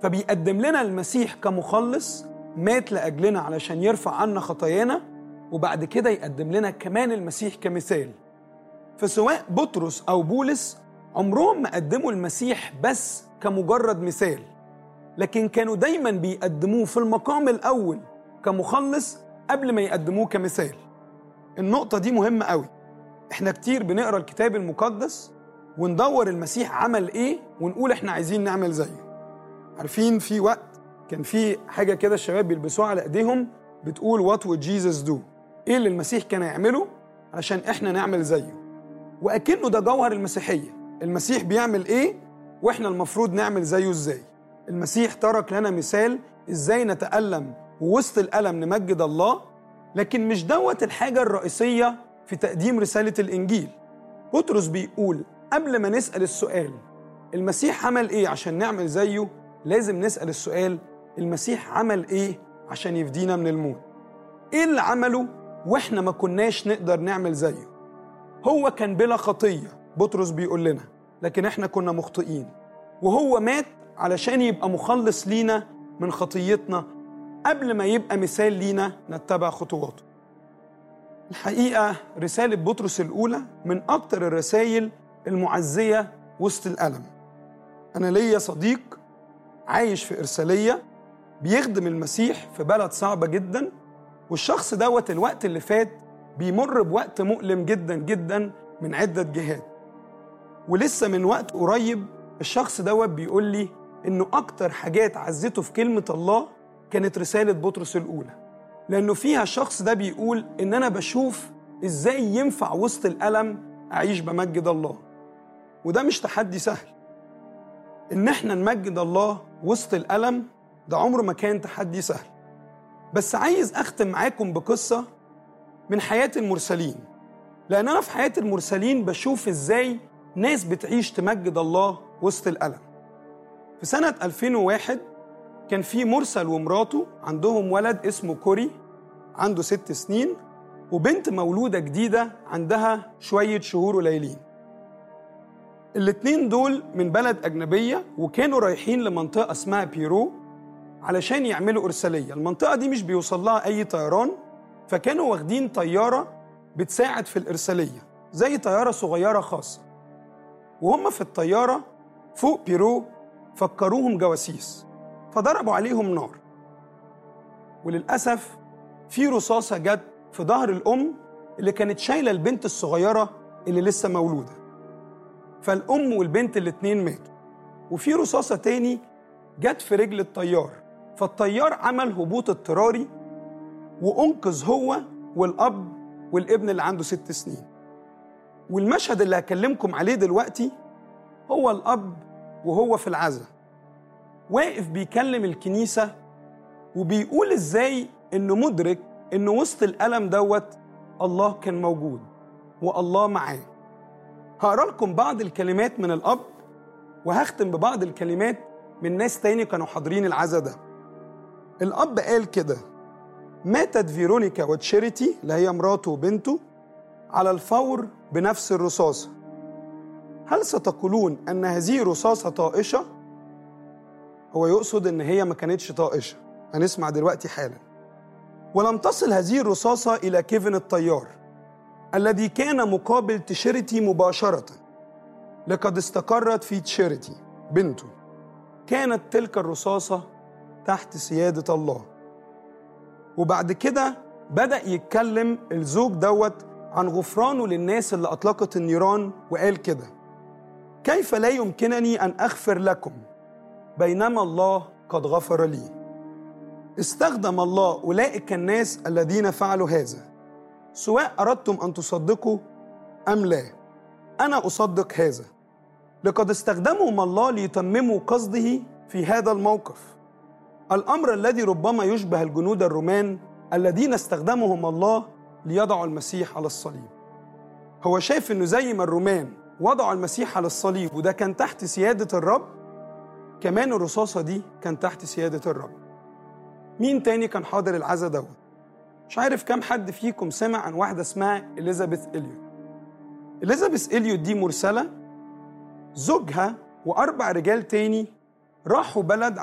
فبيقدم لنا المسيح كمخلص مات لأجلنا علشان يرفع عنا خطايانا وبعد كده يقدم لنا كمان المسيح كمثال فسواء بطرس أو بولس عمرهم ما قدموا المسيح بس كمجرد مثال لكن كانوا دايما بيقدموه في المقام الأول كمخلص قبل ما يقدموه كمثال النقطة دي مهمة قوي احنا كتير بنقرا الكتاب المقدس وندور المسيح عمل ايه ونقول احنا عايزين نعمل زيه عارفين في وقت كان في حاجة كده الشباب بيلبسوها على ايديهم بتقول وات would جيسس دو ايه اللي المسيح كان يعمله علشان احنا نعمل زيه واكنه ده جوهر المسيحية المسيح بيعمل ايه واحنا المفروض نعمل زيه ازاي المسيح ترك لنا مثال ازاي نتألم ووسط الألم نمجد الله لكن مش دوت الحاجة الرئيسية في تقديم رسالة الإنجيل بطرس بيقول قبل ما نسأل السؤال المسيح عمل إيه عشان نعمل زيه لازم نسأل السؤال المسيح عمل إيه عشان يفدينا من الموت إيه اللي عمله وإحنا ما كناش نقدر نعمل زيه هو كان بلا خطية بطرس بيقول لنا لكن إحنا كنا مخطئين وهو مات علشان يبقى مخلص لينا من خطيتنا قبل ما يبقى مثال لينا نتبع خطواته الحقيقة رسالة بطرس الأولى من أكتر الرسائل المعزية وسط الألم أنا ليا صديق عايش في إرسالية بيخدم المسيح في بلد صعبة جدا والشخص دوت الوقت اللي فات بيمر بوقت مؤلم جدا جدا من عدة جهات ولسه من وقت قريب الشخص دوت بيقول لي إنه أكتر حاجات عزته في كلمة الله كانت رسالة بطرس الأولى لأنه فيها الشخص ده بيقول إن أنا بشوف إزاي ينفع وسط الألم أعيش بمجد الله وده مش تحدي سهل إن إحنا نمجد الله وسط الألم ده عمره ما كان تحدي سهل بس عايز أختم معاكم بقصة من حياة المرسلين لأن أنا في حياة المرسلين بشوف إزاي ناس بتعيش تمجد الله وسط الألم في سنة 2001 كان في مرسل ومراته عندهم ولد اسمه كوري عنده ست سنين وبنت مولودة جديدة عندها شوية شهور قليلين الاتنين دول من بلد أجنبية وكانوا رايحين لمنطقة اسمها بيرو علشان يعملوا إرسالية المنطقة دي مش بيوصل لها أي طيران فكانوا واخدين طيارة بتساعد في الإرسالية زي طيارة صغيرة خاصة وهم في الطيارة فوق بيرو فكروهم جواسيس فضربوا عليهم نار وللأسف في رصاصة جت في ظهر الأم اللي كانت شايلة البنت الصغيرة اللي لسه مولودة فالأم والبنت الاتنين ماتوا وفي رصاصة تاني جت في رجل الطيار فالطيار عمل هبوط اضطراري وأنقذ هو والأب والابن اللي عنده ست سنين والمشهد اللي هكلمكم عليه دلوقتي هو الأب وهو في العزاء واقف بيكلم الكنيسة وبيقول ازاي انه مدرك انه وسط الألم دوت الله كان موجود والله معاه هقرا لكم بعض الكلمات من الأب وهختم ببعض الكلمات من ناس تاني كانوا حاضرين العزا ده الأب قال كده ماتت فيرونيكا وتشيريتي اللي هي مراته وبنته على الفور بنفس الرصاصة هل ستقولون أن هذه رصاصة طائشة؟ هو يقصد ان هي ما كانتش طائشه هنسمع دلوقتي حالا ولم تصل هذه الرصاصه الى كيفن الطيار الذي كان مقابل تشيرتي مباشره لقد استقرت في تشيرتي بنته كانت تلك الرصاصه تحت سياده الله وبعد كده بدا يتكلم الزوج دوت عن غفرانه للناس اللي اطلقت النيران وقال كده كيف لا يمكنني ان اغفر لكم بينما الله قد غفر لي استخدم الله اولئك الناس الذين فعلوا هذا سواء اردتم ان تصدقوا ام لا انا اصدق هذا لقد استخدمهم الله ليتمموا قصده في هذا الموقف الامر الذي ربما يشبه الجنود الرومان الذين استخدمهم الله ليضعوا المسيح على الصليب هو شايف انه زي ما الرومان وضعوا المسيح على الصليب وده كان تحت سياده الرب كمان الرصاصة دي كان تحت سيادة الرب مين تاني كان حاضر العزا دوت مش عارف كم حد فيكم سمع عن واحدة اسمها إليزابيث إليوت إليزابيث إليوت دي مرسلة زوجها وأربع رجال تاني راحوا بلد